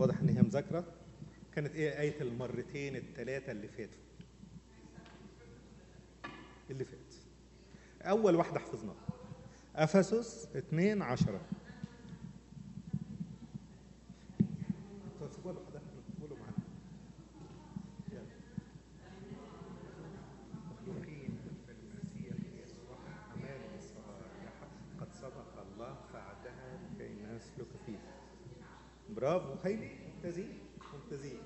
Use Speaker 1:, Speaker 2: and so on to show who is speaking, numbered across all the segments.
Speaker 1: واضح ان هي مذاكره كانت ايه ايه المرتين الثلاثه اللي فاتوا اللي فات اول واحده حفظناها افسس 2 10 طب سيبوها لوحدها قولوا معانا يلا. مخلوقين في المسيح يسوع أعمال صالحة قد سبق الله فعدها لكي نسلك فيها برافو هايلين ممتازين ممتازين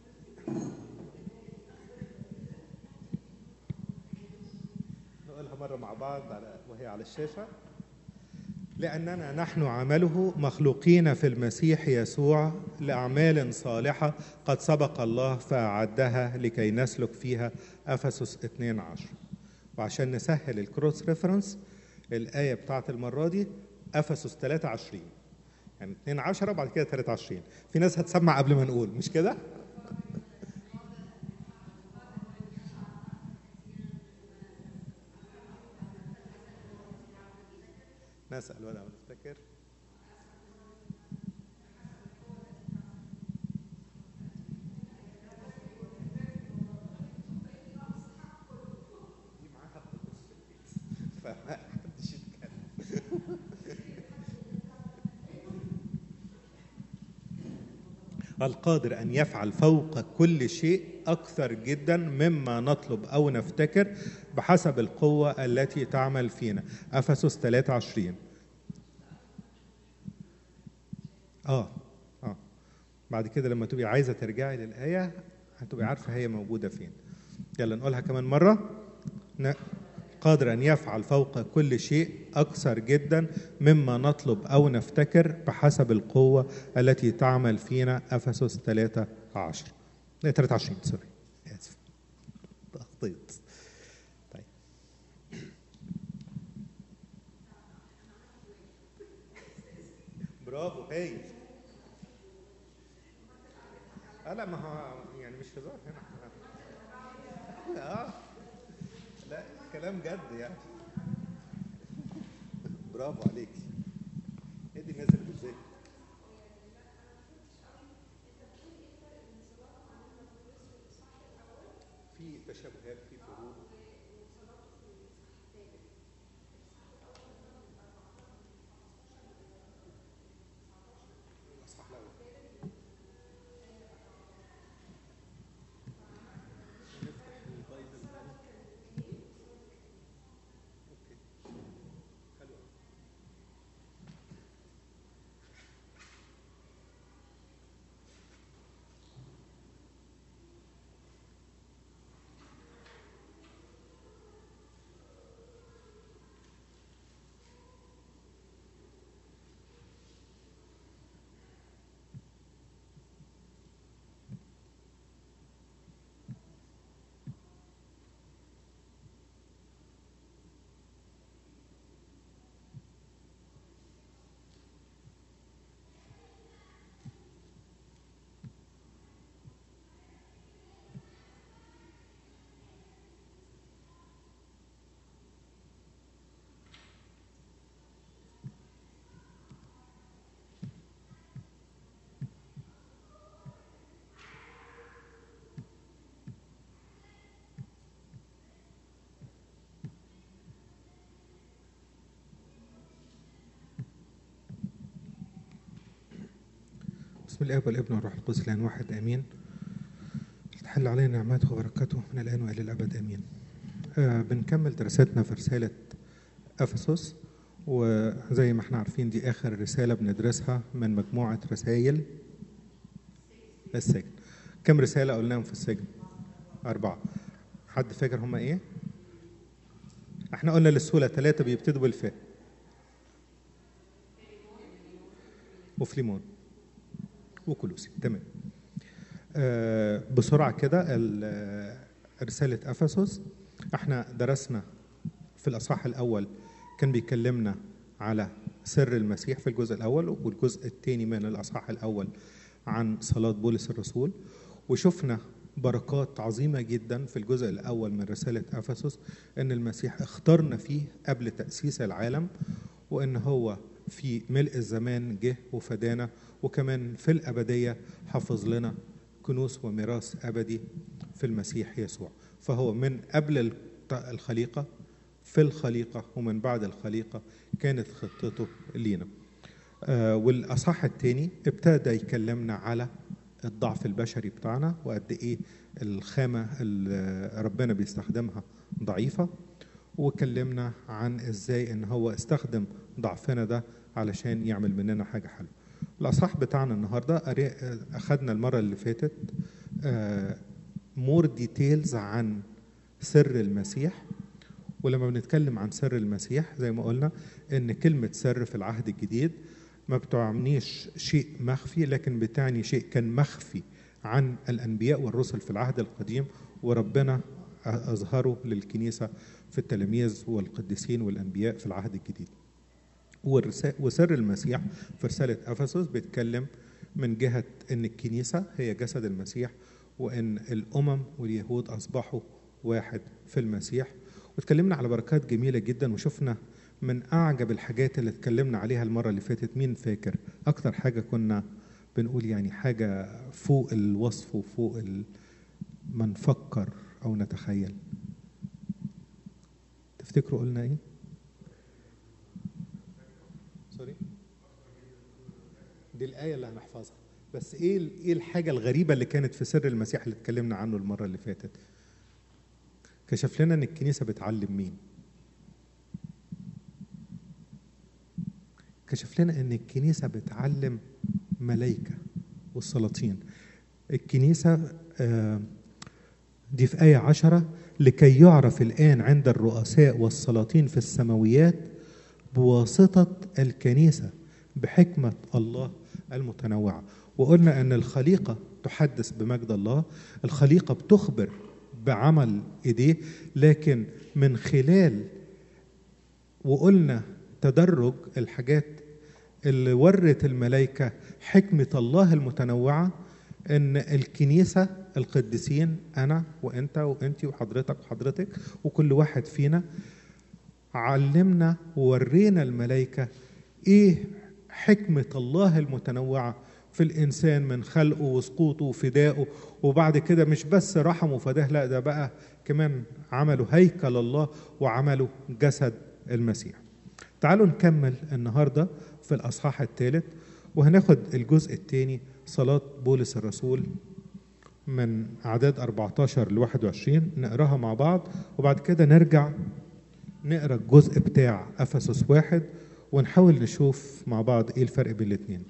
Speaker 1: نقولها مرة مع بعض على وهي على الشاشة لأننا نحن عمله مخلوقين في المسيح يسوع لأعمال صالحة قد سبق الله فأعدها لكي نسلك فيها أفسس 12 وعشان نسهل الكروس ريفرنس الآية بتاعت المرة دي أفسس 23 يعني 2 10 وبعد كده 23 في ناس هتسمع قبل ما نقول مش كده؟ نسأل ولا نفتكر دي معاها قدوس في البيت فما حدش يتكلم القادر أن يفعل فوق كل شيء أكثر جدا مما نطلب أو نفتكر بحسب القوة التي تعمل فينا أفسس 23 آه آه بعد كده لما تبقي عايزة ترجعي للآية هتبقي عارفة هي موجودة فين يلا نقولها كمان مرة ن- قادر أن يفعل فوق كل شيء أكثر جدا مما نطلب أو نفتكر بحسب القوة التي تعمل فينا أفسس 13 لا 23 سوري آسف أخطيت طيب برافو هايل اه لا ما هو يعني مش هزار هنا اه لا كلام جد يعني برافو عليك ايه دي الناس اللي بتذاكر في تشابهات في فروق الأصحاح الأول. نفتح البايبل الآن. اوكي حلو أوي. بسم الله والابن والروح القدس الان واحد امين تحل علينا نعمته وبركاته من الان والى الابد امين آه بنكمل دراستنا في رساله افسس وزي ما احنا عارفين دي اخر رساله بندرسها من مجموعه رسائل السجن كم رساله قلناهم في السجن اربعه حد فاكر هما ايه احنا قلنا للسهوله ثلاثه بيبتدوا بالفاء وفليمون وكلوسي تمام آه بسرعه كده ال- آه، رساله افسس احنا درسنا في الاصحاح الاول كان بيكلمنا على سر المسيح في الجزء الاول والجزء الثاني من الاصحاح الاول عن صلاه بولس الرسول وشفنا بركات عظيمه جدا في الجزء الاول من رساله افسس ان المسيح اختارنا فيه قبل تاسيس العالم وان هو في ملء الزمان جه وفدانا وكمان في الأبدية حفظ لنا كنوز وميراث أبدي في المسيح يسوع فهو من قبل الخليقة في الخليقة ومن بعد الخليقة كانت خطته لينا آه والأصح الثاني ابتدى يكلمنا على الضعف البشري بتاعنا وقد ايه الخامة اللي ربنا بيستخدمها ضعيفة وكلمنا عن ازاي ان هو استخدم ضعفنا ده علشان يعمل مننا حاجة حلوة الأصح بتاعنا النهاردة أخدنا المرة اللي فاتت مور ديتيلز عن سر المسيح ولما بنتكلم عن سر المسيح زي ما قلنا ان كلمة سر في العهد الجديد ما بتعنيش شيء مخفي لكن بتعني شيء كان مخفي عن الأنبياء والرسل في العهد القديم وربنا أظهره للكنيسة في التلاميذ والقديسين والأنبياء في العهد الجديد وسر المسيح في رسالة أفسس بيتكلم من جهة أن الكنيسة هي جسد المسيح وأن الأمم واليهود أصبحوا واحد في المسيح واتكلمنا على بركات جميلة جدا وشفنا من أعجب الحاجات اللي اتكلمنا عليها المرة اللي فاتت مين فاكر أكتر حاجة كنا بنقول يعني حاجة فوق الوصف وفوق ما نفكر أو نتخيل تفتكروا قلنا إيه؟ سوري دي الآية اللي هنحفظها بس إيه إيه الحاجة الغريبة اللي كانت في سر المسيح اللي اتكلمنا عنه المرة اللي فاتت؟ كشف لنا إن الكنيسة بتعلم مين؟ كشف لنا ان الكنيسه بتعلم ملائكه والسلاطين الكنيسه دي في آية عشرة لكي يعرف الآن عند الرؤساء والسلاطين في السماويات بواسطة الكنيسة بحكمة الله المتنوعة وقلنا أن الخليقة تحدث بمجد الله الخليقة بتخبر بعمل إيديه لكن من خلال وقلنا تدرج الحاجات اللي ورت الملائكة حكمة الله المتنوعة إن الكنيسة القديسين أنا وأنت وأنت وحضرتك وحضرتك وكل واحد فينا علمنا وورينا الملائكة إيه حكمة الله المتنوعة في الإنسان من خلقه وسقوطه وفدائه وبعد كده مش بس رحمه وفداه لا ده بقى كمان عملوا هيكل الله وعملوا جسد المسيح تعالوا نكمل النهارده في الاصحاح الثالث وهناخد الجزء الثاني صلاة بولس الرسول من أعداد 14 ل 21 نقراها مع بعض وبعد كده نرجع نقرا الجزء بتاع أفسس واحد ونحاول نشوف مع بعض إيه الفرق بين الاتنين.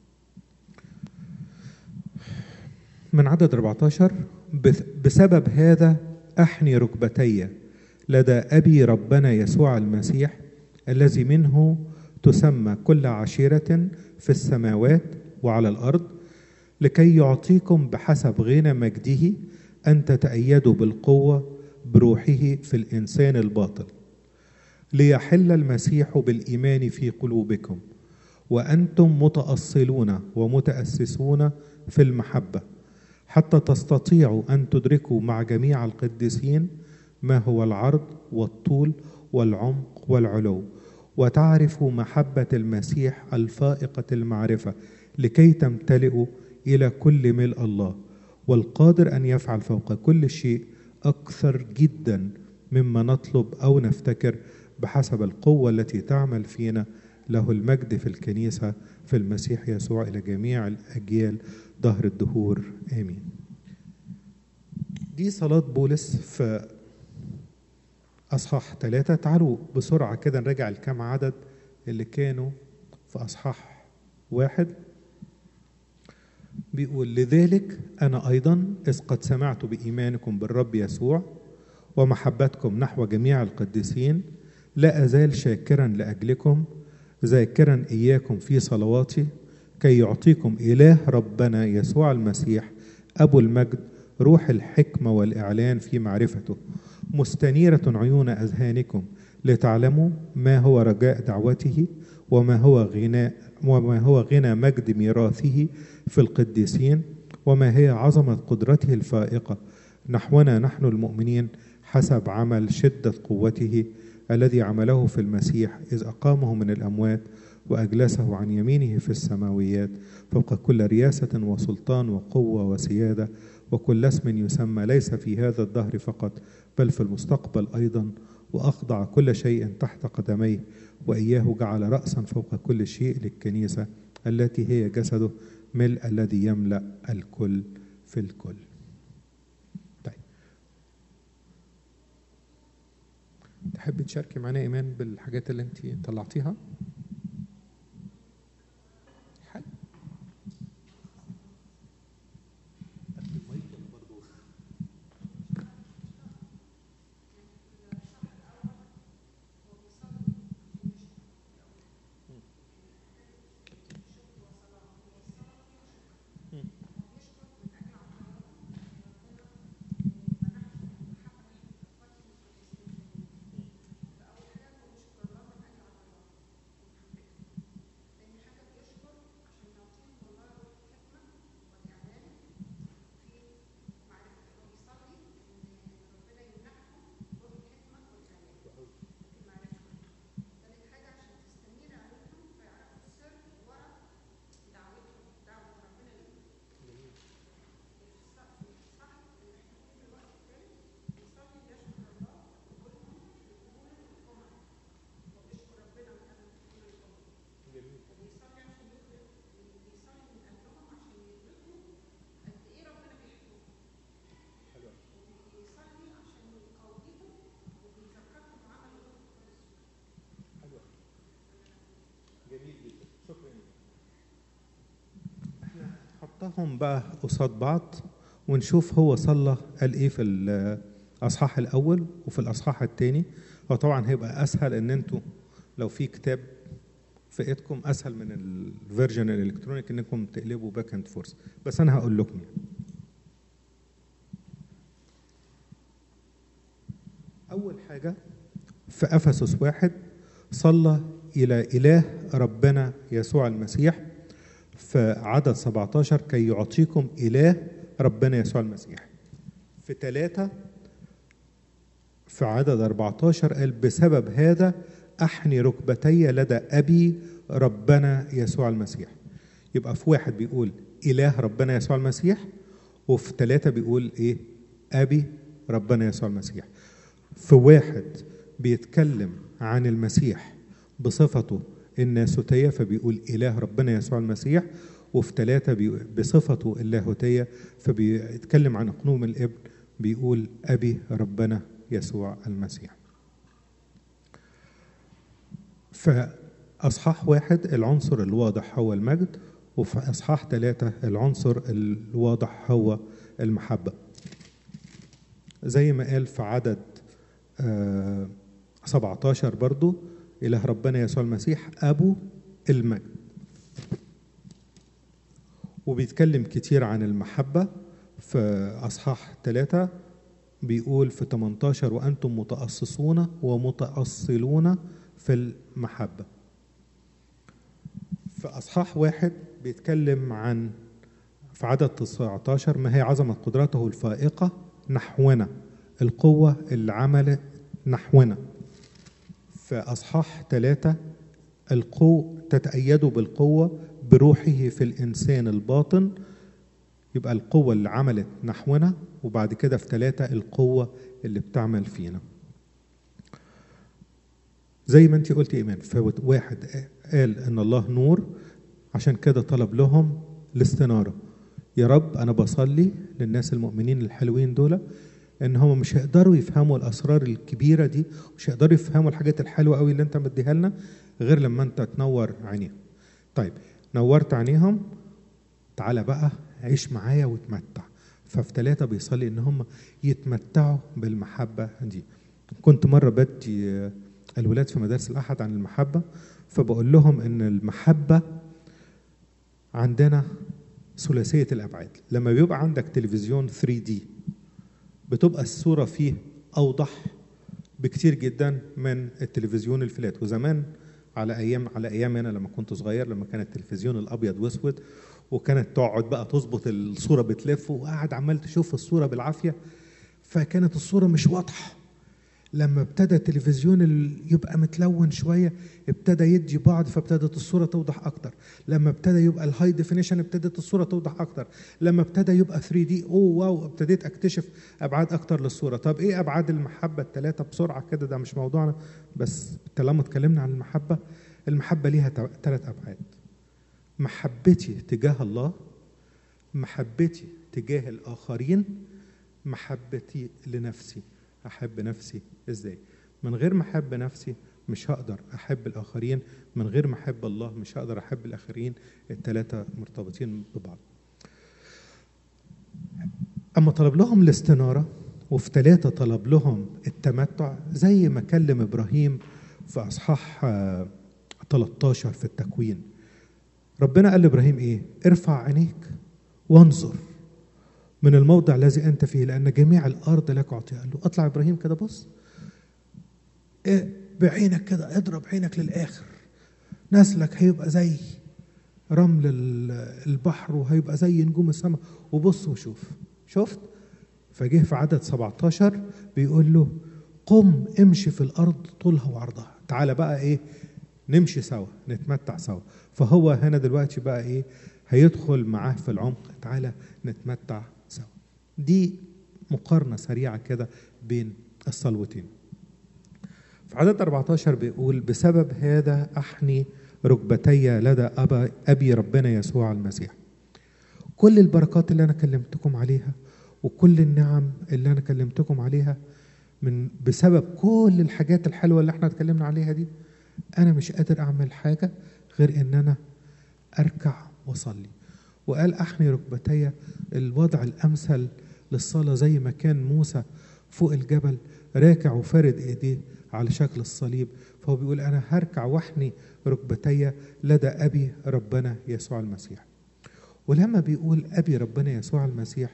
Speaker 1: من عدد 14 بسبب هذا أحني ركبتي لدى أبي ربنا يسوع المسيح الذي منه تسمى كل عشيرة في السماوات وعلى الأرض لكي يعطيكم بحسب غنى مجده أن تتأيدوا بالقوة بروحه في الإنسان الباطل ليحل المسيح بالإيمان في قلوبكم وأنتم متأصلون ومتأسسون في المحبة حتى تستطيعوا أن تدركوا مع جميع القديسين ما هو العرض والطول والعمق والعلو وتعرفوا محبة المسيح الفائقة المعرفة لكي تمتلئوا إلى كل ملء الله والقادر أن يفعل فوق كل شيء أكثر جدا مما نطلب أو نفتكر بحسب القوة التي تعمل فينا له المجد في الكنيسة في المسيح يسوع إلى جميع الأجيال ظهر الدهور آمين دي صلاة بولس في أصحاح ثلاثة تعالوا بسرعة كده نراجع الكام عدد اللي كانوا في أصحاح واحد بيقول لذلك أنا أيضا إذ قد سمعت بإيمانكم بالرب يسوع ومحبتكم نحو جميع القديسين لا أزال شاكرا لأجلكم ذاكرا إياكم في صلواتي كي يعطيكم إله ربنا يسوع المسيح أبو المجد روح الحكمة والإعلان في معرفته مستنيرة عيون أذهانكم لتعلموا ما هو رجاء دعوته وما هو غنى وما هو غنى مجد ميراثه في القديسين وما هي عظمة قدرته الفائقة نحونا نحن المؤمنين حسب عمل شدة قوته الذي عمله في المسيح إذ أقامه من الأموات وأجلسه عن يمينه في السماويات فوق كل رياسة وسلطان وقوة وسيادة وكل اسم يسمى ليس في هذا الدهر فقط بل في المستقبل أيضا وأخضع كل شيء تحت قدميه وإياه جعل رأسا فوق كل شيء للكنيسة التي هي جسده ملء الذي يملأ الكل في الكل طيب تحب تشاركي معنا إيمان بالحاجات اللي أنت طلعتيها؟ حلو جميل جدا شكرا احنا نحطهم بقى قصاد بعض ونشوف هو صلى قال ايه في الاصحاح الاول وفي الاصحاح الثاني وطبعا هيبقى اسهل ان انتوا لو في كتاب في ايدكم اسهل من الفيرجن الالكترونيك انكم تقلبوا باك اند فورس بس انا هقول لكم يعني. اول حاجه في افسس واحد صلى الى اله ربنا يسوع المسيح في عدد 17 كي يعطيكم اله ربنا يسوع المسيح في ثلاثة في عدد 14 قال بسبب هذا أحني ركبتي لدى أبي ربنا يسوع المسيح يبقى في واحد بيقول إله ربنا يسوع المسيح وفي ثلاثة بيقول إيه أبي ربنا يسوع المسيح في واحد بيتكلم عن المسيح بصفته الناسوتية فبيقول إله ربنا يسوع المسيح وفي ثلاثة بصفته اللاهوتية فبيتكلم عن قنوم الابن بيقول أبي ربنا يسوع المسيح فأصحاح واحد العنصر الواضح هو المجد وفي أصحاح ثلاثة العنصر الواضح هو المحبة زي ما قال في عدد آه 17 برضو إله ربنا يسوع المسيح أبو المجد وبيتكلم كتير عن المحبة في أصحاح ثلاثة بيقول في 18 وأنتم متأصصون ومتأصلون في المحبة في أصحاح واحد بيتكلم عن في عدد 19 ما هي عظمة قدرته الفائقة نحونا القوة اللي عملت نحونا في أصحاح ثلاثة القو تتأيد بالقوة بروحه في الإنسان الباطن يبقى القوة اللي عملت نحونا وبعد كده في ثلاثة القوة اللي بتعمل فينا زي ما انت قلتي ايمان فواحد قال ان الله نور عشان كده طلب لهم الاستنارة يا رب انا بصلي للناس المؤمنين الحلوين دول ان هم مش هيقدروا يفهموا الاسرار الكبيره دي مش هيقدروا يفهموا الحاجات الحلوه قوي اللي انت مديها لنا غير لما انت تنور عينيهم طيب نورت عينيهم تعالى بقى عيش معايا وتمتع ففي ثلاثة بيصلي إن هم يتمتعوا بالمحبة دي كنت مرة بدي الولاد في مدارس الأحد عن المحبة فبقول لهم إن المحبة عندنا ثلاثية الأبعاد لما بيبقى عندك تلفزيون 3D بتبقى الصورة فيه أوضح بكتير جدا من التلفزيون الفلات وزمان على ايام على ايام انا لما كنت صغير لما كان التلفزيون الابيض واسود وكانت تقعد بقى تظبط الصوره بتلف وقاعد عمال تشوف الصوره بالعافيه فكانت الصوره مش واضحه لما ابتدى التلفزيون ال- يبقى متلون شويه ابتدى يدي بعض فابتدت الصوره توضح اكتر لما ابتدى يبقى الهاي ديفينيشن ابتدت الصوره توضح اكتر لما ابتدى يبقى 3 دي اوه واو ابتديت اكتشف ابعاد اكتر للصوره طب ايه ابعاد المحبه الثلاثه بسرعه كده ده مش موضوعنا بس طالما اتكلمنا عن المحبه المحبه ليها ثلاث ابعاد محبتي تجاه الله محبتي تجاه الاخرين محبتي لنفسي احب نفسي ازاي من غير ما احب نفسي مش هقدر احب الاخرين من غير ما احب الله مش هقدر احب الاخرين الثلاثه مرتبطين ببعض اما طلب لهم الاستناره وفي ثلاثه طلب لهم التمتع زي ما كلم ابراهيم في اصحاح آه، 13 في التكوين ربنا قال لابراهيم ايه ارفع عينيك وانظر من الموضع الذي انت فيه لان جميع الارض لك اعطيها قال له اطلع ابراهيم كده بص إيه بعينك كده اضرب عينك للاخر نسلك هيبقى زي رمل ال- البحر وهيبقى زي نجوم السماء وبص وشوف شفت فجه في عدد 17 بيقول له قم امشي في الارض طولها وعرضها تعالى بقى ايه نمشي سوا نتمتع سوا فهو هنا دلوقتي بقى ايه هيدخل معاه في العمق تعالى نتمتع سوا دي مقارنة سريعة كده بين الصلوتين في عدد 14 بيقول بسبب هذا أحني ركبتي لدى أبا أبي ربنا يسوع المسيح كل البركات اللي أنا كلمتكم عليها وكل النعم اللي أنا كلمتكم عليها من بسبب كل الحاجات الحلوة اللي احنا اتكلمنا عليها دي أنا مش قادر أعمل حاجة غير إن أنا أركع وأصلي وقال أحني ركبتي الوضع الأمثل للصلاة زي ما كان موسى فوق الجبل راكع وفارد إيديه على شكل الصليب فهو بيقول أنا هركع وأحني ركبتي لدى أبي ربنا يسوع المسيح ولما بيقول أبي ربنا يسوع المسيح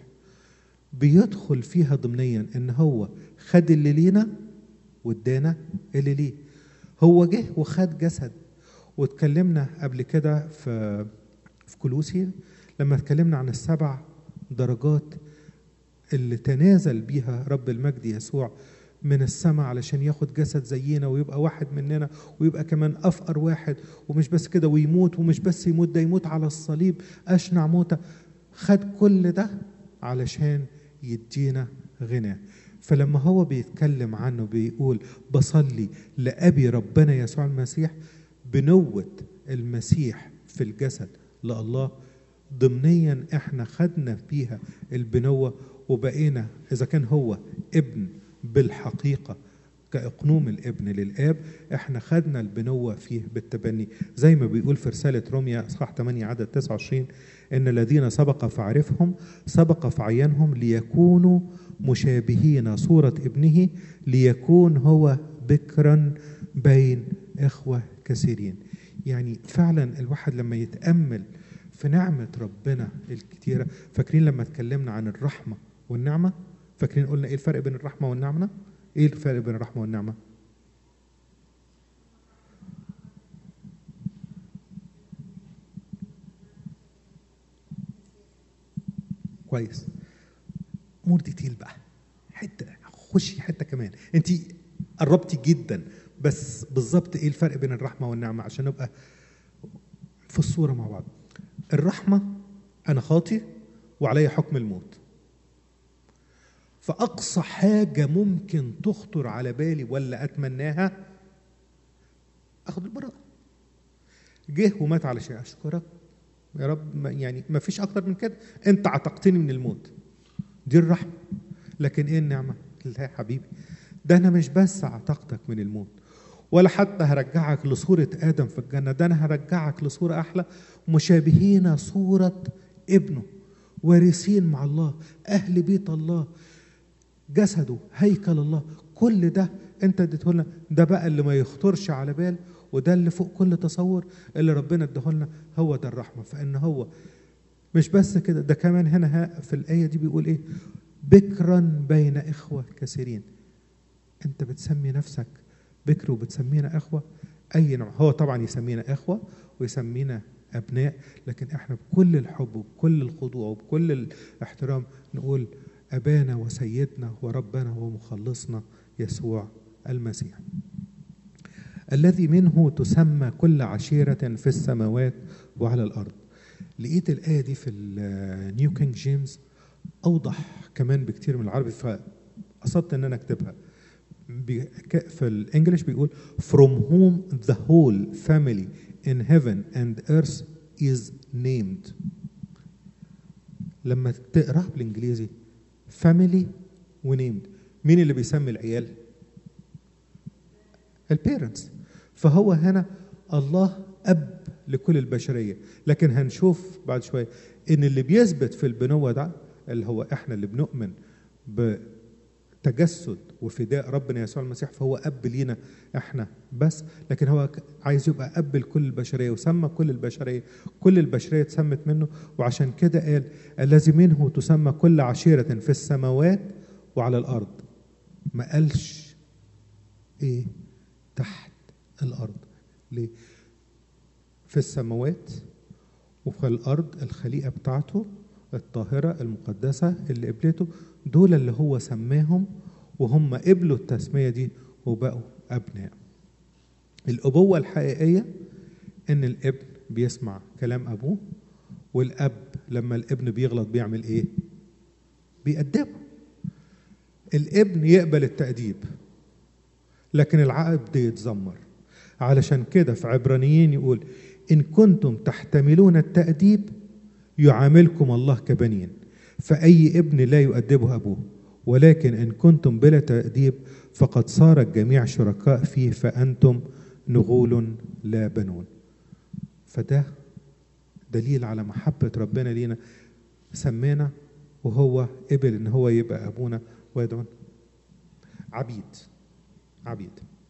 Speaker 1: بيدخل فيها ضمنيا ان هو خد اللي لينا وادانا اللي ليه هو جه وخد جسد واتكلمنا قبل كده في في كلوسي لما اتكلمنا عن السبع درجات اللي تنازل بيها رب المجد يسوع من السماء علشان ياخد جسد زينا ويبقى واحد مننا ويبقى كمان افقر واحد ومش بس كده ويموت ومش بس يموت ده يموت على الصليب اشنع موته خد كل ده علشان يدينا غنى فلما هو بيتكلم عنه بيقول بصلي لأبي ربنا يسوع المسيح بنوة المسيح في الجسد لله ضمنيا احنا خدنا فيها البنوة وبقينا إذا كان هو ابن بالحقيقة كإقنوم الابن للآب احنا خدنا البنوة فيه بالتبني زي ما بيقول في رسالة روميا اصحاح 8 عدد 29 إن الذين سبق فعرفهم سبق فعينهم ليكونوا مشابهين صورة ابنه ليكون هو بكرا بين إخوة كثيرين يعني فعلا الواحد لما يتأمل في نعمة ربنا الكتيرة فاكرين لما اتكلمنا عن الرحمة والنعمة فاكرين قلنا ايه الفرق بين الرحمة والنعمة ايه الفرق بين الرحمة والنعمة كويس مور ديتيل بقى حته خشي حته كمان انت قربتي جدا بس بالظبط ايه الفرق بين الرحمه والنعمه عشان نبقى في الصوره مع بعض الرحمه انا خاطي وعلي حكم الموت فاقصى حاجه ممكن تخطر على بالي ولا اتمناها اخد البراءه جه ومات على شيء اشكرك يا رب ما يعني ما فيش اكتر من كده انت عتقتني من الموت دي الرحمه لكن ايه النعمه لا يا حبيبي ده انا مش بس عتقتك من الموت ولا حتى هرجعك لصورة آدم في الجنة ده أنا هرجعك لصورة أحلى مشابهين صورة ابنه وارثين مع الله أهل بيت الله جسده هيكل الله كل ده أنت اديته لنا ده بقى اللي ما يخطرش على بال وده اللي فوق كل تصور اللي ربنا اداه لنا هو ده الرحمة فإن هو مش بس كده ده كمان هنا في الآية دي بيقول إيه بكرا بين إخوة كثيرين أنت بتسمي نفسك بكر وبتسمينا اخوه اي نوع هو طبعا يسمينا اخوه ويسمينا ابناء لكن احنا بكل الحب وبكل الخضوع وبكل الاحترام نقول ابانا وسيدنا وربنا ومخلصنا يسوع المسيح الذي منه تسمى كل عشيرة في السماوات وعلى الأرض لقيت الآية دي في النيو كينج جيمس أوضح كمان بكتير من العربي فقصدت إن أنا أكتبها في الإنجليش بيقول from whom the whole family in heaven and earth is named لما تقراه بالإنجليزي family ونيمد مين اللي بيسمي العيال؟ البيرنتس فهو هنا الله اب لكل البشريه لكن هنشوف بعد شويه ان اللي بيثبت في البنوه ده اللي هو احنا اللي بنؤمن بتجسد وفداء ربنا يسوع المسيح فهو اب لينا احنا بس لكن هو عايز يبقى اب لكل البشريه وسمى كل البشريه كل البشريه اتسمت منه وعشان كده قال الذي منه تسمى كل عشيره في السماوات وعلى الارض ما قالش ايه تحت الارض ليه في السماوات وفي الارض الخليقه بتاعته الطاهره المقدسه اللي قبلته دول اللي هو سماهم وهم قبلوا التسميه دي وبقوا ابناء الابوه الحقيقيه ان الابن بيسمع كلام ابوه والاب لما الابن بيغلط بيعمل ايه بيأدبه الابن يقبل التأديب لكن العبد يتذمر علشان كده في عبرانيين يقول إن كنتم تحتملون التأديب يعاملكم الله كبنين فأي ابن لا يؤدبه أبوه ولكن إن كنتم بلا تأديب فقد صار الجميع شركاء فيه فأنتم نغول لا بنون فده دليل على محبة ربنا لينا سمانا وهو قبل ان هو يبقى ابونا ويدعون عبيد عبيد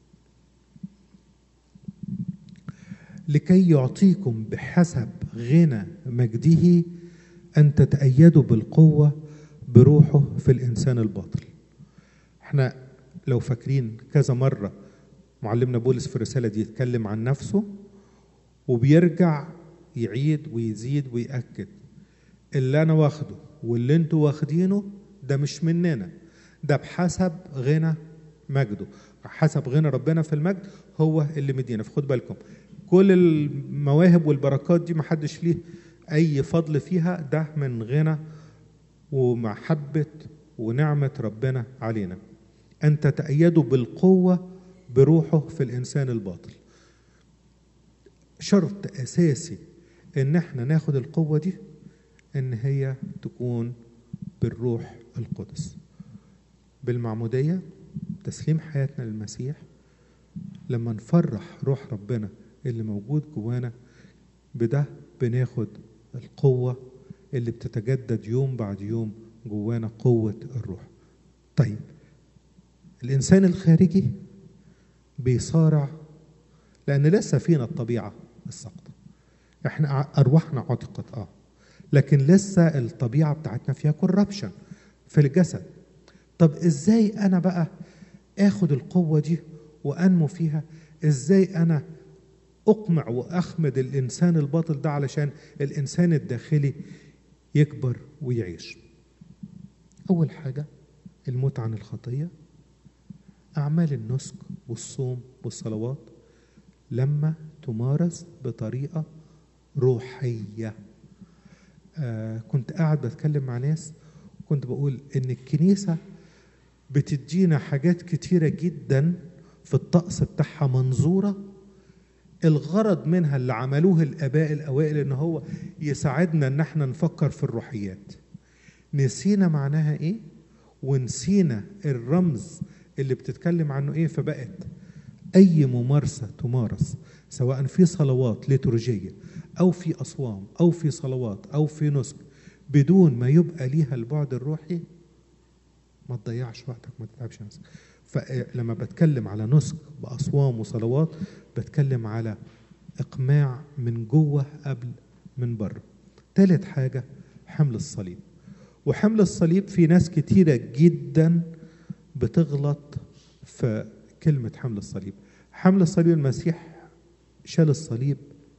Speaker 1: لكي يعطيكم بحسب غنى مجده ان تتأيدوا بالقوة بروحه في الانسان الباطل احنا لو فاكرين كذا مرة معلمنا بولس في الرسالة دي يتكلم عن نفسه وبيرجع يعيد ويزيد ويأكد اللي أنا واخده واللي انتوا واخدينه ده مش مننا ده بحسب غنى مجده حسب غنى ربنا في المجد هو اللي مدينا فخد بالكم كل المواهب والبركات دي محدش ليه اي فضل فيها ده من غنى ومحبة ونعمة ربنا علينا أن تتأيدوا بالقوة بروحه في الإنسان الباطل شرط أساسي إن احنا ناخد القوة دي إن هي تكون بالروح القدس بالمعمودية تسليم حياتنا للمسيح لما نفرح روح ربنا اللي موجود جوانا بده بناخد القوة اللي بتتجدد يوم بعد يوم جوانا قوة الروح طيب الإنسان الخارجي بيصارع لأن لسه فينا الطبيعة الساقطة احنا أرواحنا عتقت اه لكن لسه الطبيعة بتاعتنا فيها كوربشن في الجسد طب ازاي انا بقى اخد القوة دي وانمو فيها ازاي انا اقمع واخمد الانسان الباطل ده علشان الانسان الداخلي يكبر ويعيش اول حاجة الموت عن الخطية اعمال النسك والصوم والصلوات لما تمارس بطريقة روحية آه كنت قاعد بتكلم مع ناس كنت بقول ان الكنيسه بتدينا حاجات كتيره جدا في الطقس بتاعها منظوره الغرض منها اللي عملوه الاباء الاوائل ان هو يساعدنا ان احنا نفكر في الروحيات نسينا معناها ايه ونسينا الرمز اللي بتتكلم عنه ايه فبقت اي ممارسه تمارس سواء في صلوات ليتورجيه او في اصوام او في صلوات او في نسك بدون ما يبقى ليها البعد الروحي ما تضيعش وقتك ما تتعبش نفسك فلما بتكلم على نسك باصوام وصلوات بتكلم على اقماع من جوه قبل من بره ثالث حاجه حمل الصليب وحمل الصليب في ناس كتيره جدا بتغلط في كلمه حمل الصليب حمل الصليب المسيح شال الصليب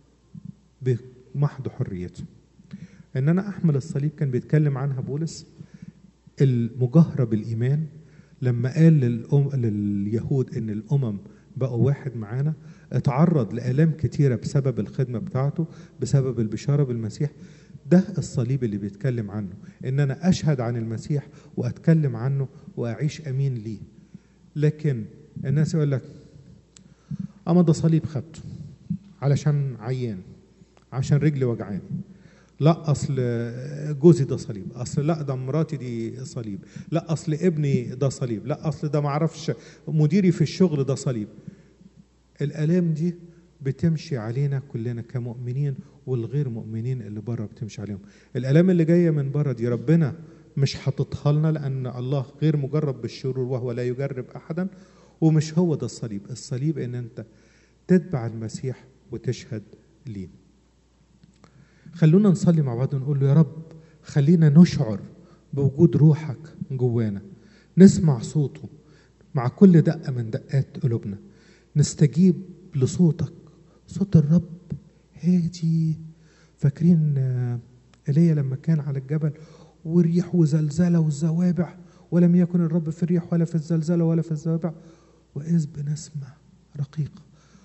Speaker 1: بمحض حريته ان انا احمل الصليب كان بيتكلم عنها بولس المجاهره بالايمان لما قال للأم لليهود ان الامم بقوا واحد معانا اتعرض لآلام كتيرة بسبب الخدمة بتاعته بسبب البشارة بالمسيح ده الصليب اللي بيتكلم عنه ان انا اشهد عن المسيح واتكلم عنه واعيش امين ليه لكن الناس يقول لك اما ده صليب خدته علشان عيان عشان رجلي وجعاني لا اصل جوزي ده صليب اصل لا ده مراتي دي صليب لا اصل ابني ده صليب لا اصل ده معرفش مديري في الشغل ده صليب الالام دي بتمشي علينا كلنا كمؤمنين والغير مؤمنين اللي بره بتمشي عليهم الالام اللي جايه من بره دي ربنا مش حاططها لنا لان الله غير مجرب بالشرور وهو لا يجرب احدا ومش هو ده الصليب الصليب ان انت تتبع المسيح وتشهد ليه خلونا نصلي مع بعض ونقول له يا رب خلينا نشعر بوجود روحك جوانا نسمع صوته مع كل دقة من دقات قلوبنا نستجيب لصوتك صوت الرب هادي فاكرين ايليا لما كان على الجبل وريح وزلزلة والزوابع ولم يكن الرب في الريح ولا في الزلزلة ولا في الزوابع وإذ بنسمة رقيقة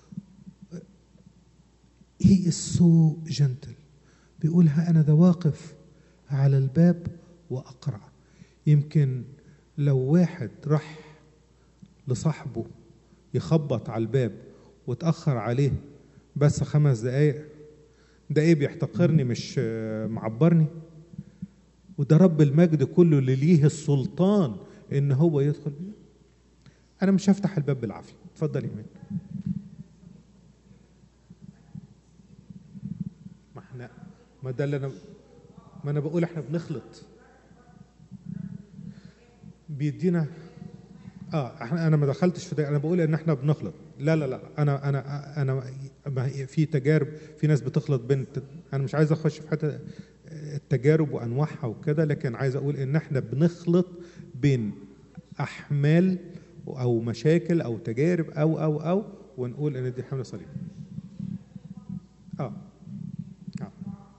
Speaker 1: He is so gentle بيقول ها أنا ذا واقف على الباب وأقرع يمكن لو واحد راح لصاحبه يخبط على الباب وتأخر عليه بس خمس دقايق ده ايه بيحتقرني مش معبرني وده رب المجد كله اللي ليه السلطان ان هو يدخل بيه انا مش هفتح الباب بالعافيه اتفضل يمين ما احنا ما ده اللي انا ما انا بقول احنا بنخلط بيدينا اه احنا انا ما دخلتش في ده انا بقول ان احنا بنخلط لا لا لا انا انا انا ما في تجارب في ناس بتخلط بين انا مش عايز اخش في حته التجارب وانواعها وكده لكن عايز اقول ان احنا بنخلط بين احمال او مشاكل او تجارب او او او ونقول ان دي حمله صليب اه اه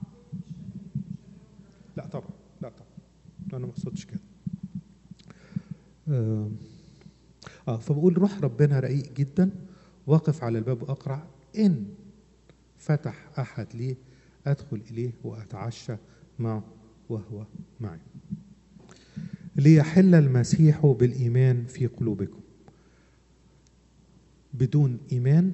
Speaker 1: لا طبعا لا طبعا انا ما اقصدش كده آه. اه فبقول روح ربنا رقيق جدا واقف على الباب واقرع ان فتح احد لي ادخل اليه واتعشى معه وهو معي ليحل المسيح بالايمان في قلوبكم بدون ايمان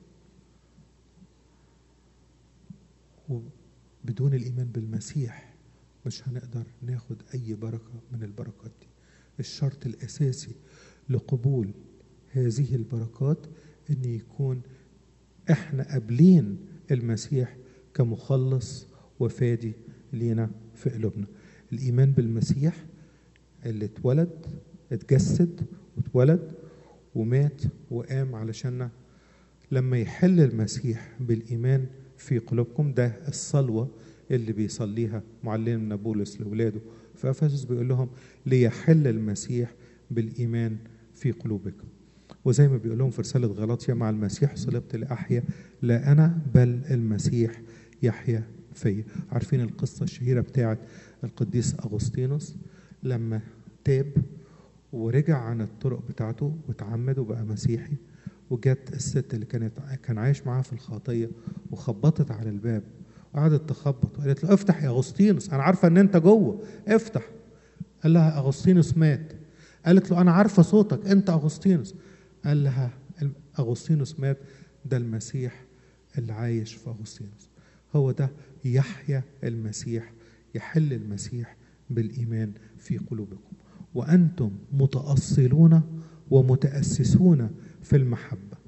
Speaker 1: وبدون الايمان بالمسيح مش هنقدر ناخد اي بركه من البركات دي الشرط الاساسي لقبول هذه البركات ان يكون احنا قابلين المسيح كمخلص وفادي لينا في قلوبنا الايمان بالمسيح اللي اتولد اتجسد واتولد ومات وقام علشاننا لما يحل المسيح بالايمان في قلوبكم ده الصلوه اللي بيصليها معلمنا بولس لاولاده في افسس بيقول لهم ليحل المسيح بالايمان في قلوبكم وزي ما بيقول لهم في رساله غلاطيا مع المسيح صلبت لاحيا لا انا بل المسيح يحيا فيا عارفين القصه الشهيره بتاعه القديس اغسطينوس لما تاب ورجع عن الطرق بتاعته وتعمد وبقى مسيحي وجت الست اللي كانت كان عايش معاها في الخطيه وخبطت على الباب وقعدت تخبط وقالت له افتح يا اغسطينوس انا عارفه ان انت جوه افتح قال لها اغسطينوس مات قالت له انا عارفه صوتك انت اغسطينوس قال لها اغسطينوس مات ده المسيح اللي عايش في اغسطينوس هو ده يحيا المسيح يحل المسيح بالايمان في قلوبكم وانتم متاصلون ومتاسسون في المحبه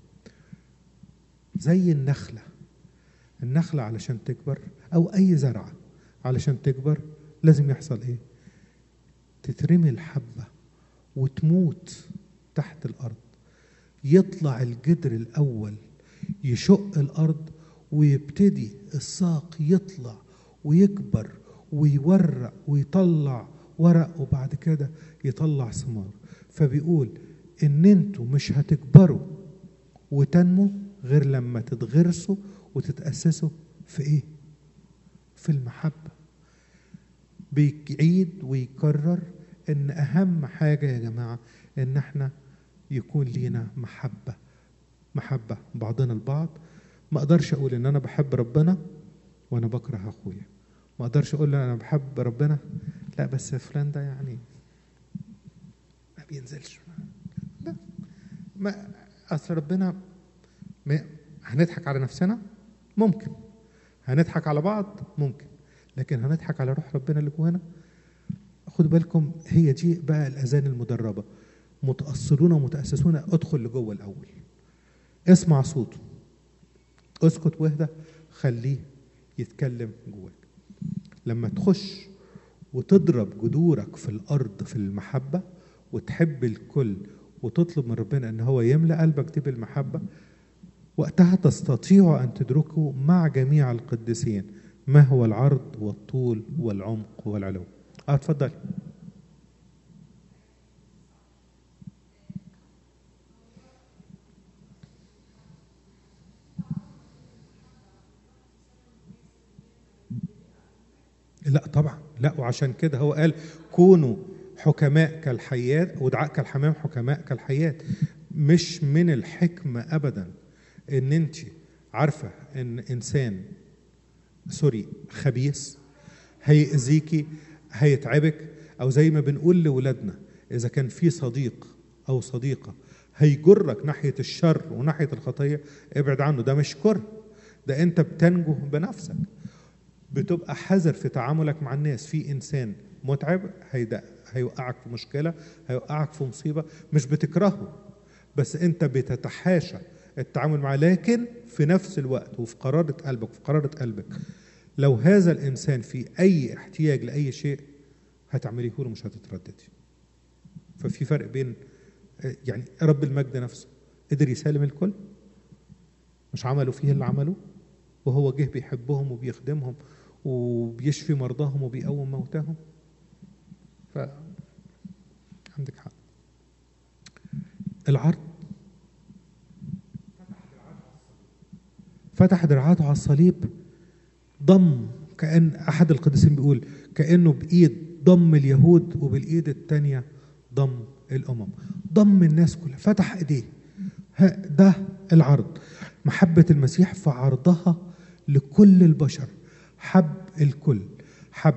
Speaker 1: زي النخله النخله علشان تكبر او اي زرعه علشان تكبر لازم يحصل ايه تترمي الحبه وتموت تحت الارض يطلع الجدر الاول يشق الارض ويبتدي الساق يطلع ويكبر ويورق ويطلع ورق وبعد كده يطلع ثمار فبيقول ان انتوا مش هتكبروا وتنموا غير لما تتغرسوا وتتأسسوا في ايه في المحبة بيعيد ويكرر ان اهم حاجه يا جماعه ان احنا يكون لينا محبه محبه بعضنا البعض ما اقدرش اقول ان انا بحب ربنا وانا بكره اخويا ما اقدرش اقول له انا بحب ربنا لا بس فلان ده يعني ما بينزلش لا ما اصل ربنا ما هنضحك على نفسنا ممكن هنضحك على بعض ممكن لكن هنضحك على روح ربنا اللي جوانا خدوا بالكم هي دي بقى الاذان المدربه متاصلون ومتاسسون ادخل لجوه الاول اسمع صوته اسكت واهدى خليه يتكلم جواك لما تخش وتضرب جذورك في الارض في المحبه وتحب الكل وتطلب من ربنا ان هو يملا قلبك دي بالمحبه وقتها تستطيع ان تدركوا مع جميع القديسين ما هو العرض والطول والعمق والعلو اه اتفضل لا طبعا لا وعشان كده هو قال كونوا حكماء كالحيات ودعاء كالحمام حكماء كالحيات مش من الحكمة أبدا إن أنت عارفة إن إنسان سوري خبيث هيأذيكي هيتعبك أو زي ما بنقول لولادنا إذا كان في صديق أو صديقة هيجرك ناحية الشر وناحية الخطية ابعد عنه ده مش كره ده أنت بتنجو بنفسك بتبقى حذر في تعاملك مع الناس في انسان متعب هيدا هيوقعك في مشكله هيوقعك في مصيبه مش بتكرهه بس انت بتتحاشى التعامل معاه لكن في نفس الوقت وفي قرارة قلبك وفي قرارة قلبك لو هذا الانسان في اي احتياج لاي شيء هتعمليه له مش هتترددي ففي فرق بين يعني رب المجد نفسه قدر يسالم الكل مش عملوا فيه اللي عملوه وهو جه بيحبهم وبيخدمهم وبيشفي مرضاهم وبيقوم موتاهم ف عندك حق العرض فتح دراعاته على الصليب ضم كأن أحد القديسين بيقول كأنه بإيد ضم اليهود وبالإيد التانية ضم الأمم ضم الناس كلها فتح إيديه ده العرض محبة المسيح في عرضها لكل البشر حب الكل حب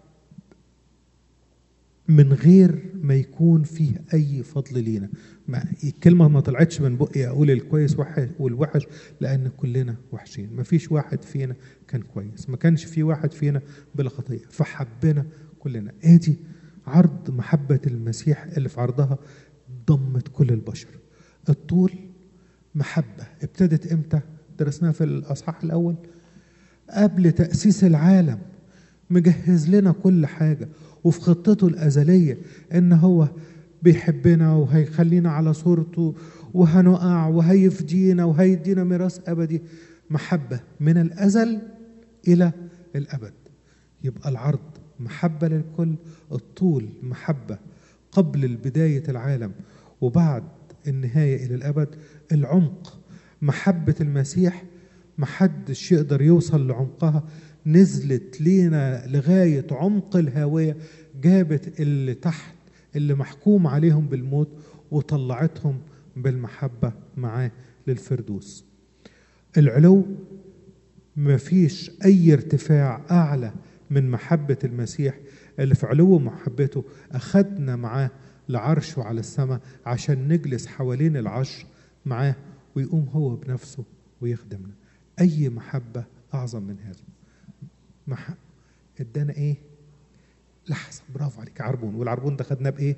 Speaker 1: من غير ما يكون فيه اي فضل لينا ما الكلمه ما طلعتش من بقي اقول الكويس وحش والوحش لان كلنا وحشين ما فيش واحد فينا كان كويس ما كانش في واحد فينا بلا خطيه فحبنا كلنا ادي عرض محبه المسيح اللي في عرضها ضمت كل البشر الطول محبه ابتدت امتى درسناها في الاصحاح الاول قبل تأسيس العالم مجهز لنا كل حاجة وفي خطته الأزلية إن هو بيحبنا وهيخلينا على صورته وهنقع وهيفدينا وهيدينا ميراث أبدي محبة من الأزل إلى الأبد يبقى العرض محبة للكل الطول محبة قبل بداية العالم وبعد النهاية إلى الأبد العمق محبة المسيح محدش يقدر يوصل لعمقها نزلت لينا لغاية عمق الهاوية جابت اللي تحت اللي محكوم عليهم بالموت وطلعتهم بالمحبة معاه للفردوس العلو مفيش أي ارتفاع أعلى من محبة المسيح اللي في علو محبته أخدنا معاه لعرشه على السماء عشان نجلس حوالين العرش معاه ويقوم هو بنفسه ويخدمنا أي محبة أعظم من هذا مح... ادانا إيه لحظة برافو عليك عربون والعربون ده خدناه بإيه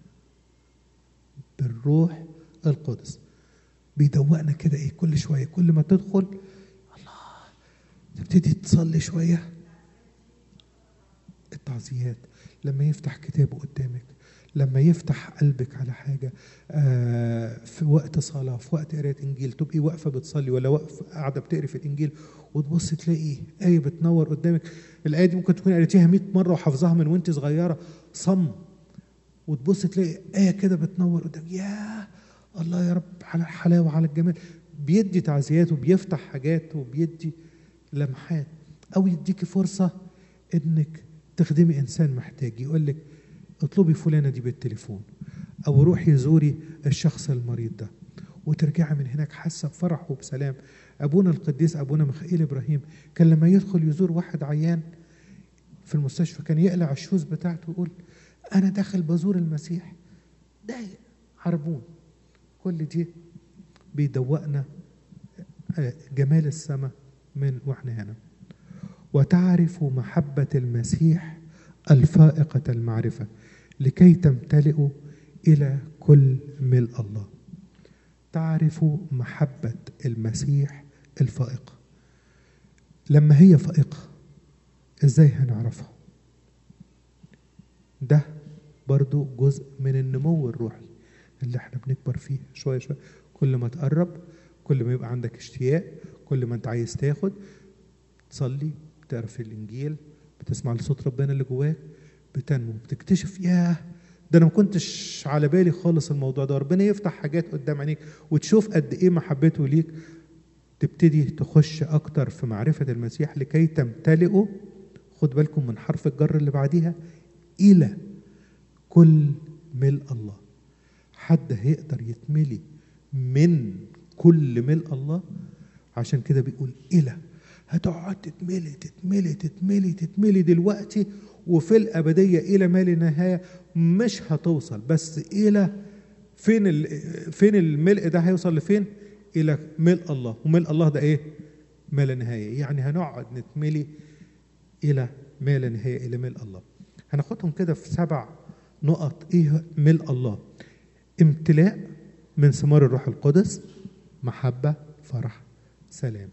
Speaker 1: بالروح القدس بيدوقنا كده إيه كل شوية كل ما تدخل الله تبتدي تصلي شوية التعزيات لما يفتح كتابه قدامك لما يفتح قلبك على حاجة آه في وقت صلاة في وقت قراية إنجيل تبقي واقفة بتصلي ولا واقفة قاعدة بتقري في الإنجيل وتبص تلاقي آية بتنور قدامك الآية دي ممكن تكون قريتيها 100 مرة وحافظاها من وأنت صغيرة صم وتبص تلاقي آية كده بتنور قدامك يا الله يا رب على الحلاوة على الجمال بيدي تعزيات وبيفتح حاجات وبيدي لمحات أو يديكي فرصة إنك تخدمي إنسان محتاج يقول لك اطلبي فلانة دي بالتليفون أو روحي زوري الشخص المريض ده وترجعي من هناك حاسة بفرح وبسلام أبونا القديس أبونا ميخائيل إبراهيم كان لما يدخل يزور واحد عيان في المستشفى كان يقلع الشوز بتاعته ويقول أنا داخل بزور المسيح دايق عربون كل دي بيدوقنا جمال السماء من واحنا هنا وتعرف محبة المسيح الفائقة المعرفة لكي تمتلئوا إلى كل ملء الله تعرف محبة المسيح الفائقة لما هي فائقة ازاي هنعرفها ده برضو جزء من النمو الروحي اللي احنا بنكبر فيه شوية شوية كل ما تقرب كل ما يبقى عندك اشتياق كل ما انت عايز تاخد تصلي بتقرا في الانجيل بتسمع لصوت ربنا اللي جواك بتنمو بتكتشف ياه ده انا ما كنتش على بالي خالص الموضوع ده ربنا يفتح حاجات قدام عينيك وتشوف قد ايه محبته ليك تبتدي تخش اكتر في معرفه المسيح لكي تمتلئوا خد بالكم من حرف الجر اللي بعديها الى كل ملء الله حد هيقدر يتملي من كل ملء الله عشان كده بيقول الى هتقعد تتملي تتملي تتملي تتملي دلوقتي وفي الابديه الى ما لا نهايه مش هتوصل بس الى فين فين الملء ده هيوصل لفين؟ الى ملء الله وملء الله ده ايه؟ ما لا نهايه يعني هنقعد نتملي الى ما لا نهايه الى ملء الله هناخدهم كده في سبع نقط ايه ملء الله امتلاء من ثمار الروح القدس محبه فرح سلام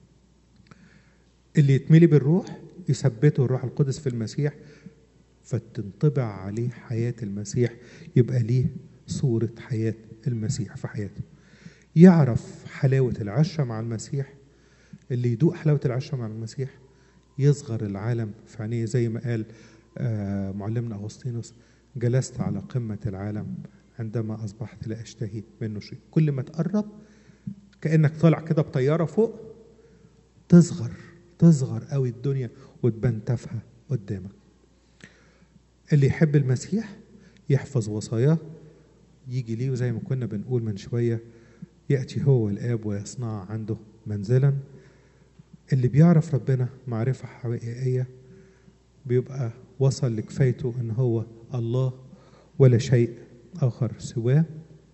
Speaker 1: اللي يتملي بالروح يثبته الروح القدس في المسيح فتنطبع عليه حياة المسيح يبقى ليه صورة حياة المسيح في حياته يعرف حلاوة العشرة مع المسيح اللي يدوق حلاوة العشرة مع المسيح يصغر العالم في عينيه زي ما قال معلمنا أغسطينوس جلست على قمة العالم عندما أصبحت لا أشتهي منه شيء كل ما تقرب كأنك طالع كده بطيارة فوق تصغر تصغر قوي الدنيا وتبان تافهه قدامك اللي يحب المسيح يحفظ وصاياه يجي ليه وزي ما كنا بنقول من شويه ياتي هو الاب ويصنع عنده منزلا اللي بيعرف ربنا معرفه حقيقيه بيبقى وصل لكفايته ان هو الله ولا شيء اخر سواه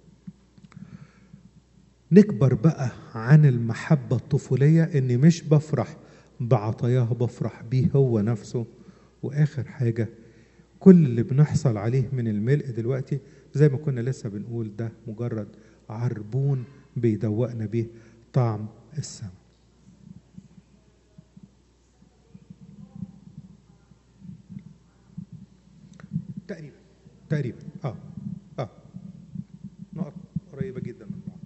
Speaker 1: نكبر بقى عن المحبه الطفوليه اني مش بفرح بعطاياه بفرح بيه هو نفسه واخر حاجه كل اللي بنحصل عليه من الملء دلوقتي زي ما كنا لسه بنقول ده مجرد عربون بيدوقنا بيه طعم السماء تقريبا تقريبا اه اه نقط قريبه جدا من بعض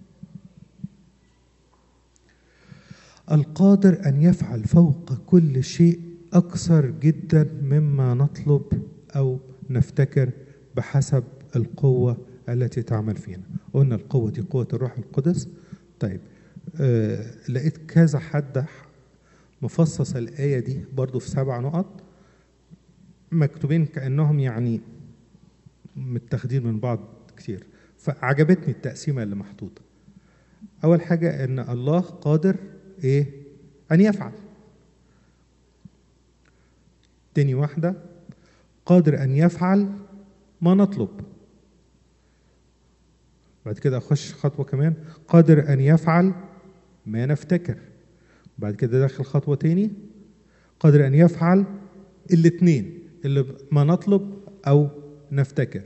Speaker 1: القادر ان يفعل فوق كل شيء اكثر جدا مما نطلب او نفتكر بحسب القوه التي تعمل فينا قلنا القوه دي قوه الروح القدس طيب آه لقيت كذا حد مفصص الايه دي برضو في سبع نقط مكتوبين كانهم يعني متاخدين من بعض كتير فعجبتني التقسيمه اللي محطوطه اول حاجه ان الله قادر ايه ان يفعل تاني واحده قادر ان يفعل ما نطلب بعد كده اخش خطوه كمان قادر ان يفعل ما نفتكر بعد كده داخل خطوه تاني قادر ان يفعل الاثنين اللي ما نطلب او نفتكر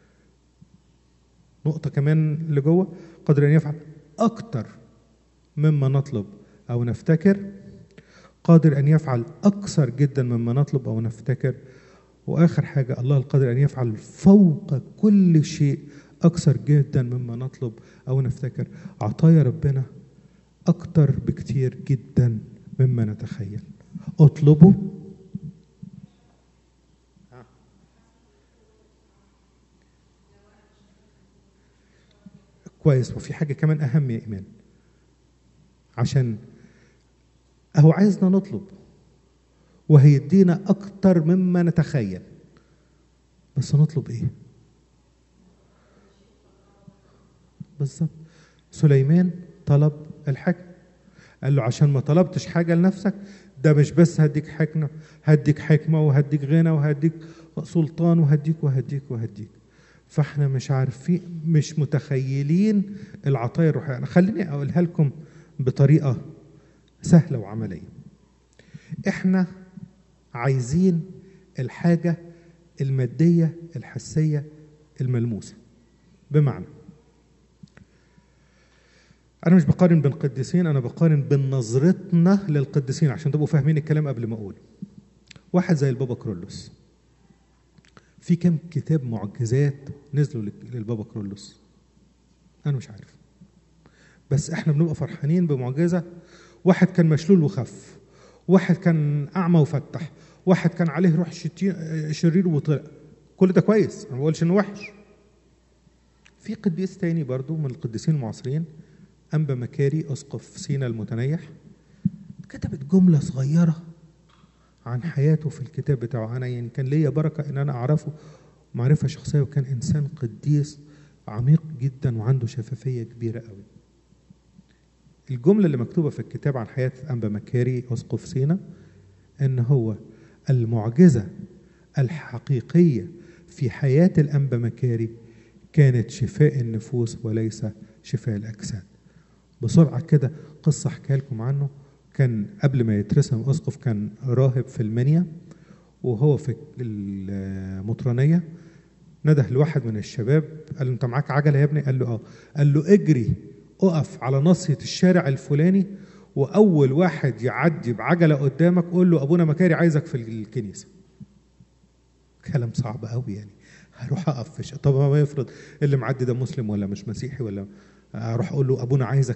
Speaker 1: نقطه كمان اللي جوه قادر ان يفعل اكتر مما نطلب او نفتكر قادر ان يفعل اكثر جدا مما نطلب او نفتكر واخر حاجه الله القادر ان يفعل فوق كل شيء اكثر جدا مما نطلب او نفتكر عطايا ربنا اكتر بكتير جدا مما نتخيل اطلبوا كويس وفي حاجه كمان اهم يا ايمان عشان اهو عايزنا نطلب وهيدينا اكتر مما نتخيل بس نطلب ايه بالظبط سليمان طلب الحكمة قال له عشان ما طلبتش حاجة لنفسك ده مش بس هديك حكمة هديك حكمة وهديك غنى وهديك سلطان وهديك وهديك وهديك فاحنا مش عارفين مش متخيلين العطايا الروحية أنا خليني أقولها لكم بطريقة سهلة وعملية احنا عايزين الحاجة المادية الحسية الملموسة بمعنى أنا مش بقارن بين قديسين أنا بقارن بين نظرتنا للقديسين عشان تبقوا فاهمين الكلام قبل ما أقول واحد زي البابا كرولوس في كم كتاب معجزات نزلوا للبابا كرولوس أنا مش عارف بس احنا بنبقى فرحانين بمعجزة واحد كان مشلول وخف واحد كان أعمى وفتح واحد كان عليه روح شرير وطلع كل ده كويس أنا ما بقولش إنه وحش في قديس تاني برضو من القديسين المعاصرين أنبا مكاري أسقف سينا المتنيح كتبت جملة صغيرة عن حياته في الكتاب بتاعه أنا يعني كان ليا بركة إن أنا أعرفه معرفة شخصية وكان إنسان قديس عميق جدا وعنده شفافية كبيرة قوي الجملة اللي مكتوبة في الكتاب عن حياة أنبا مكاري أسقف سينا إن هو المعجزة الحقيقية في حياة الأنبا مكاري كانت شفاء النفوس وليس شفاء الأجساد بسرعة كده قصة أحكي لكم عنه كان قبل ما يترسم أسقف كان راهب في المنيا وهو في المطرانية نده لواحد من الشباب قال له أنت معاك عجلة يا ابني؟ قال له آه قال له اجري اقف على ناصية الشارع الفلاني وأول واحد يعدي بعجلة قدامك قول له أبونا مكاري عايزك في الكنيسة كلام صعب قوي يعني هروح اقف في ش... طب ما يفرض اللي معدي ده مسلم ولا مش مسيحي ولا اروح اقول له ابونا عايزك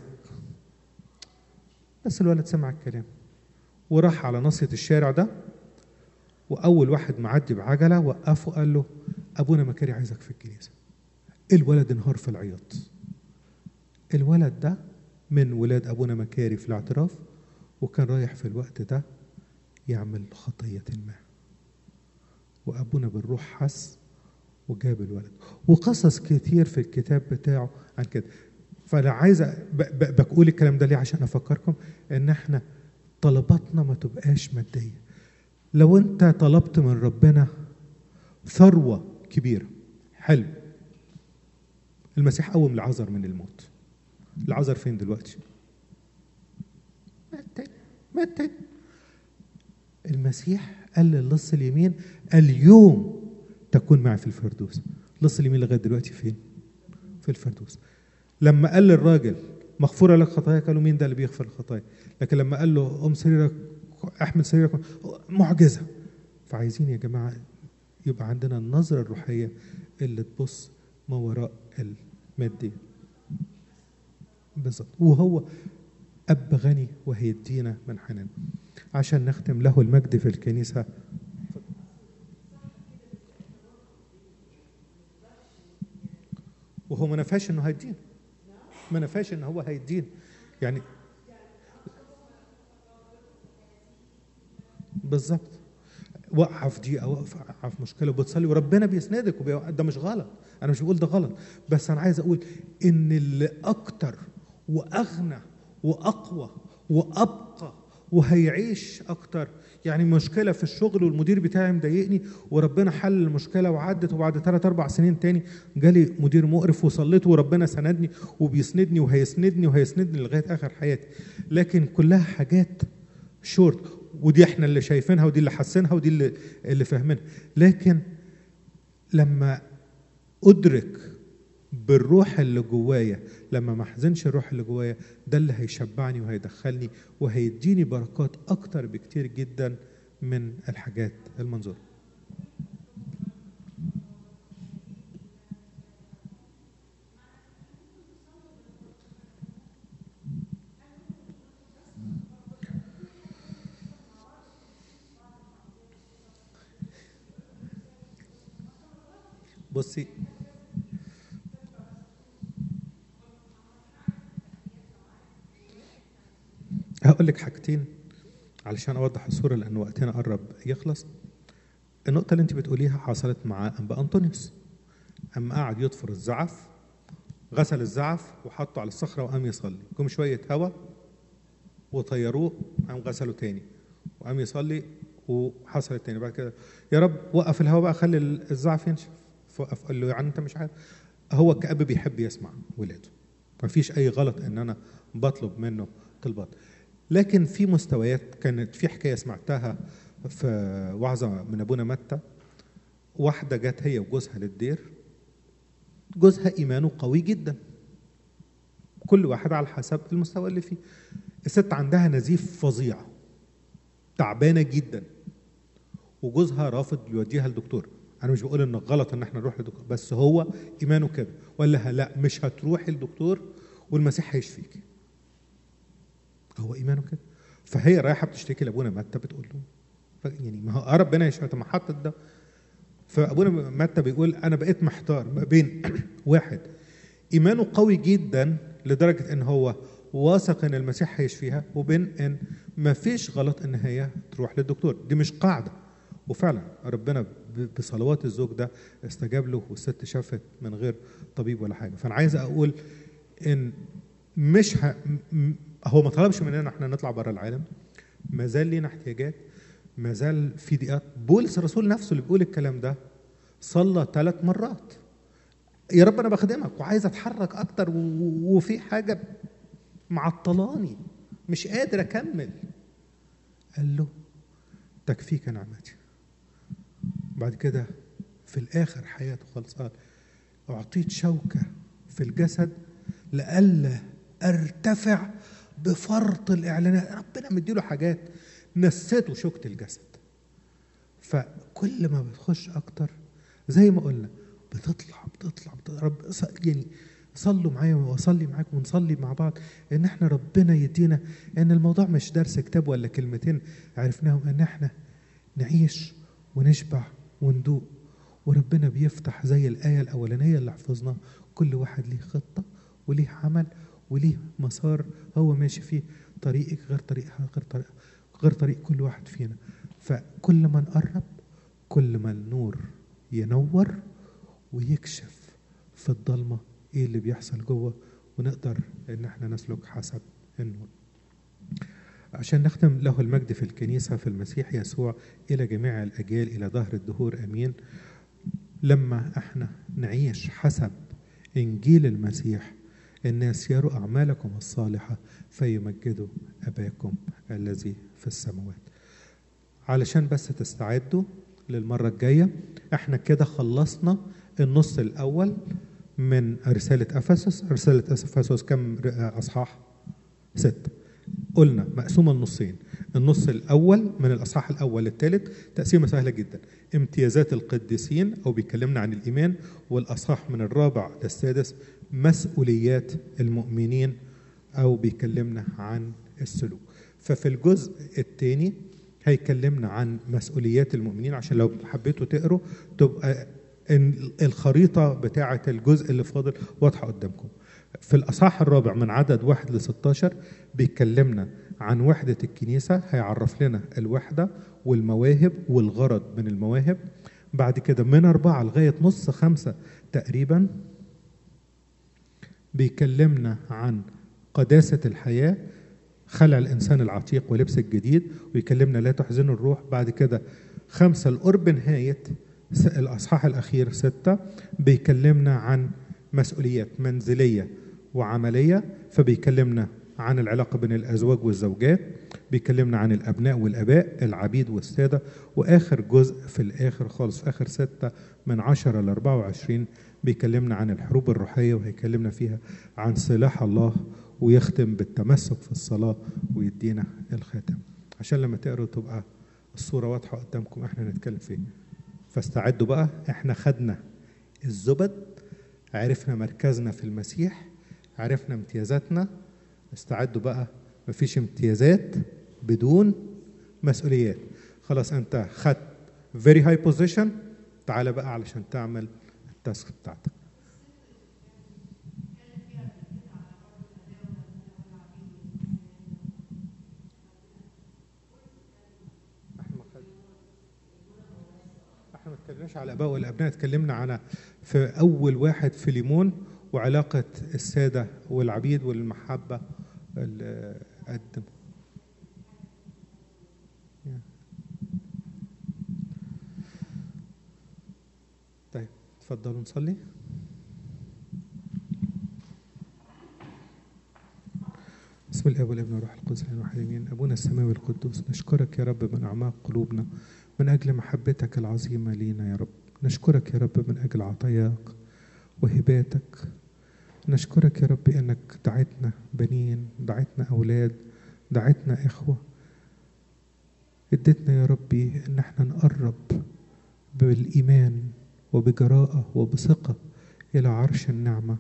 Speaker 1: بس الولد سمع الكلام وراح على ناصية الشارع ده وأول واحد معدي بعجلة وقفه قال له أبونا مكاري عايزك في الكنيسة الولد انهار في العياط الولد ده من ولاد أبونا مكاري في الاعتراف وكان رايح في الوقت ده يعمل خطية ما وأبونا بالروح حس وجاب الولد وقصص كتير في الكتاب بتاعه عن كده فانا عايز بقول الكلام ده ليه عشان افكركم ان احنا طلباتنا ما تبقاش ماديه لو انت طلبت من ربنا ثروه كبيره حلو المسيح قوم العذر من الموت العذر فين دلوقتي مات تاني مات تاني المسيح قال للص اليمين اليوم تكون معي في الفردوس لص اليمين لغايه دلوقتي فين في الفردوس لما قال للراجل مغفورة لك خطاياك قالوا مين ده اللي بيغفر الخطايا لكن لما قال له قم سريرك احمل سريرك معجزة فعايزين يا جماعة يبقى عندنا النظرة الروحية اللي تبص ما وراء المادية بالظبط وهو أب غني وهيدينا من حنان عشان نختم له المجد في الكنيسة وهو ما نفاش انه هيدينا ما نفاش ان هو هيدين يعني بالظبط وقع في دقيقه وقع في مشكله وبتصلي وربنا بيسندك وبي... ده مش غلط انا مش بقول ده غلط بس انا عايز اقول ان اللي اكتر واغنى واقوى وابقى وهيعيش اكتر يعني مشكله في الشغل والمدير بتاعي مضايقني وربنا حل المشكله وعدت وبعد ثلاث اربع سنين تاني جالي مدير مقرف وصليت وربنا سندني وبيسندني وهيسندني وهيسندني لغايه اخر حياتي لكن كلها حاجات شورت ودي احنا اللي شايفينها ودي اللي حاسينها ودي اللي اللي فاهمينها لكن لما ادرك بالروح اللي جوايا لما ما احزنش الروح اللي جوايا ده اللي هيشبعني وهيدخلني وهيديني بركات اكتر بكتير جدا من الحاجات المنظوره بصي هقول لك حاجتين علشان اوضح الصوره لان وقتنا قرب يخلص النقطة اللي أنت بتقوليها حصلت مع أنبا أنطونيوس أما قعد يطفر الزعف غسل الزعف وحطه على الصخرة وقام يصلي جم شوية هوا وطيروه قام غسله تاني وقام يصلي وحصلت تاني بعد كده يا رب وقف الهوا بقى خلي الزعف ينشف فوقف قال له يعني انت مش عارف هو كأب بيحب يسمع ولاده ما فيش اي غلط ان انا بطلب منه طلبات لكن في مستويات كانت في حكايه سمعتها في وعظه من ابونا متى واحده جت هي وجوزها للدير جوزها ايمانه قوي جدا كل واحد على حسب المستوى اللي فيه الست عندها نزيف فظيع تعبانه جدا وجوزها رافض يوديها لدكتور انا مش بقول ان غلط ان احنا نروح لدكتور بس هو ايمانه كده وقال لها لا مش هتروحي للدكتور والمسيح هيشفيكي هو ايمانه كده فهي رايحه بتشتكي لابونا متى بتقول له يعني ما هو ربنا يشفى طب ما حط ده فابونا متى بيقول انا بقيت محتار ما بين واحد ايمانه قوي جدا لدرجه ان هو واثق ان المسيح هيشفيها وبين ان ما فيش غلط ان هي تروح للدكتور دي مش قاعده وفعلا ربنا بصلوات الزوج ده استجاب له والست شافت من غير طبيب ولا حاجه فانا عايز اقول ان مش ه... هو ما طلبش مننا احنا نطلع بره العالم ما زال لينا احتياجات ما زال في ضيقات بولس الرسول نفسه اللي بيقول الكلام ده صلى ثلاث مرات يا رب انا بخدمك وعايز اتحرك اكتر و... وفي حاجه معطلاني مش قادر اكمل قال له تكفيك نعمتي بعد كده في الاخر حياته خالص قال اعطيت شوكه في الجسد لئلا ارتفع بفرط الاعلانات ربنا مديله حاجات نسيته شوكه الجسد فكل ما بتخش اكتر زي ما قلنا بتطلع بتطلع, بتطلع رب يعني صلوا معايا واصلي معاكم ونصلي مع بعض ان احنا ربنا يدينا ان الموضوع مش درس كتاب ولا كلمتين عرفناهم ان احنا نعيش ونشبع وندوق وربنا بيفتح زي الآية الأولانية اللي حفظناها كل واحد ليه خطة وليه عمل وليه مسار هو ماشي فيه طريقك غير طريقها غير طريق غير طريق كل واحد فينا فكل ما نقرب كل ما النور ينور ويكشف في الضلمة ايه اللي بيحصل جوه ونقدر ان احنا نسلك حسب النور عشان نختم له المجد في الكنيسة في المسيح يسوع إلى جميع الأجيال إلى ظهر الدهور أمين لما احنا نعيش حسب إنجيل المسيح الناس يروا أعمالكم الصالحة فيمجدوا أباكم الذي في السماوات علشان بس تستعدوا للمرة الجاية احنا كده خلصنا النص الأول من رسالة أفسس رسالة أفسس كم أصحاح؟ ستة قلنا مقسومة لنصين النص الأول من الأصحاح الأول للثالث تقسيمة سهلة جدا امتيازات القديسين أو بيكلمنا عن الإيمان والأصحاح من الرابع للسادس مسؤوليات المؤمنين أو بيكلمنا عن السلوك ففي الجزء الثاني هيكلمنا عن مسؤوليات المؤمنين عشان لو حبيتوا تقروا تبقى الخريطة بتاعة الجزء اللي فاضل واضحة قدامكم في الأصحاح الرابع من عدد واحد ل 16 بيكلمنا عن وحدة الكنيسة هيعرف لنا الوحدة والمواهب والغرض من المواهب بعد كده من أربعة لغاية نص خمسة تقريبا بيكلمنا عن قداسة الحياة خلع الإنسان العتيق ولبس الجديد ويكلمنا لا تحزنوا الروح بعد كده خمسة القرب نهاية الأصحاح الأخير ستة بيكلمنا عن مسؤوليات منزلية وعملية فبيكلمنا عن العلاقة بين الأزواج والزوجات بيكلمنا عن الأبناء والآباء العبيد والسادة وآخر جزء في الآخر خالص في آخر ستة من عشرة ل 24 بيكلمنا عن الحروب الروحية وهيكلمنا فيها عن سلاح الله ويختم بالتمسك في الصلاة ويدينا الخاتم عشان لما تقروا تبقى الصورة واضحة قدامكم احنا نتكلم فيه فاستعدوا بقى احنا خدنا الزبد عرفنا مركزنا في المسيح عرفنا امتيازاتنا استعدوا بقى مفيش امتيازات بدون مسؤوليات خلاص انت خدت very high position تعالى بقى علشان تعمل التاسك بتاعتك ما اتكلمناش على الاباء والابناء اتكلمنا عن في اول واحد في ليمون وعلاقه الساده والعبيد والمحبه اللي قدم طيب اتفضلوا نصلي بسم الله والابن والروح القدس الواحد امين ابونا السماوي القدوس نشكرك يا رب من اعماق قلوبنا من اجل محبتك العظيمه لينا يا رب نشكرك يا رب من اجل عطاياك وهباتك نشكرك يا رب انك دعيتنا بنين دعيتنا اولاد دعيتنا اخوه اديتنا يا ربي ان احنا نقرب بالايمان وبجراءه وبثقه الى عرش النعمه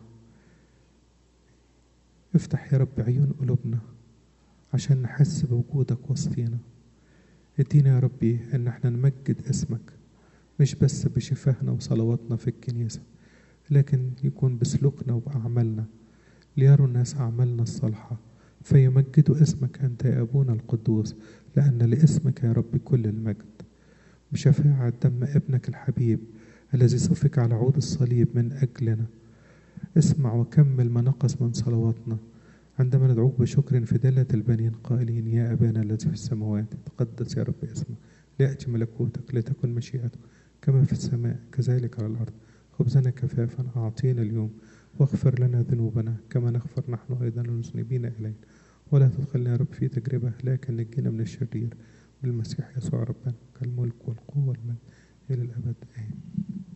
Speaker 1: افتح يا رب عيون قلوبنا عشان نحس بوجودك وسطينا ادينا يا ربي ان احنا نمجد اسمك مش بس بشفاهنا وصلواتنا في الكنيسة لكن يكون بسلوكنا وبأعمالنا ليروا الناس أعمالنا الصالحة فيمجدوا اسمك أنت يا أبونا القدوس لأن لاسمك يا رب كل المجد بشفاعة دم ابنك الحبيب الذي سفك على عود الصليب من أجلنا اسمع وكمل ما نقص من صلواتنا عندما ندعوك بشكر في دلة البنين قائلين يا أبانا الذي في السماوات تقدس يا رب اسمك ليأتي ملكوتك لتكن مشيئتك كما في السماء كذلك على الأرض خبزنا كفافا أعطينا اليوم واغفر لنا ذنوبنا كما نغفر نحن أيضا المذنبين إلينا ولا تدخلنا يا رب في تجربة لكن نجينا من الشرير بالمسيح يسوع ربنا كالملك والقوة والمجد إلى الأبد آمين